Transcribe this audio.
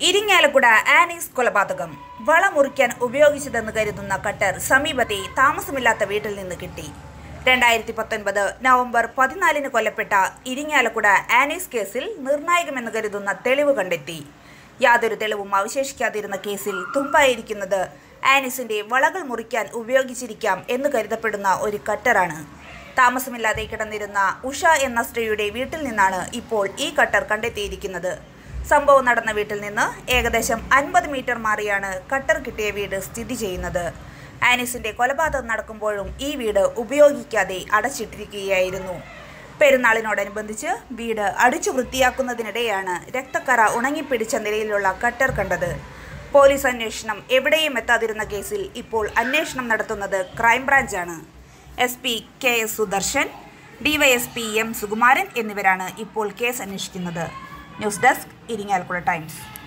Irinjalakuda Annie's കൊലപാതകം വള മുറിക്കാൻ ഉപയോഗിച്ചതെന്ന് കരുതുന്ന കട്ടർ സമീപത്തെ താമസമില്ലാത്ത വീട്ടിൽ നിന്ന് കിട്ടി രണ്ടായിരത്തി പത്തൊൻപത് നവംബർ പതിനാലിന് കൊല്ലപ്പെട്ട ഇരിങ്ങാലക്കുട ആനീസ് കേസിൽ നിർണായകമെന്ന് കരുതുന്ന തെളിവ് കണ്ടെത്തി യാതൊരു തെളിവും അവശേഷിക്കാതിരുന്ന കേസിൽ തുമ്പായിരിക്കുന്നത് ആനീസിന്റെ വളകൾ മുറിക്കാൻ ഉപയോഗിച്ചിരിക്കാം എന്ന് കരുതപ്പെടുന്ന ഒരു കട്ടറാണ് താമസമില്ലാതെ കിടന്നിരുന്ന ഉഷ എന്ന സ്ത്രീയുടെ വീട്ടിൽ നിന്നാണ് ഇപ്പോൾ ഈ കട്ടർ കണ്ടെത്തിയിരിക്കുന്നത് സംഭവം നടന്ന വീട്ടിൽ നിന്ന് ഏകദേശം അൻപത് മീറ്റർ മാറിയാണ് കട്ടർ കിട്ടിയ വീട് സ്ഥിതി ചെയ്യുന്നത് ആനിസിന്റെ കൊലപാതകം നടക്കുമ്പോഴും ഈ വീട് ഉപയോഗിക്കാതെ അടച്ചിട്ടിരിക്കുകയായിരുന്നു പെരുന്നാളിനോടനുബന്ധിച്ച് വീട് അടിച്ചു വൃത്തിയാക്കുന്നതിനിടെയാണ് രക്തക്കറ ഉണങ്ങിപ്പിടിച്ച നിലയിലുള്ള കട്ടർ കണ്ടത് പോലീസ് അന്വേഷണം എവിടെയും എത്താതിരുന്ന കേസിൽ ഇപ്പോൾ അന്വേഷണം നടത്തുന്നത് ക്രൈംബ്രാഞ്ചാണ് S P K S Sudarshan DYSP M Sukumaran എന്നിവരാണ് ഇപ്പോൾ കേസ് അന്വേഷിക്കുന്നത് ന്യൂസ് ഡെസ്ക് ഇരിങ്ങാലക്കുട ടൈംസ്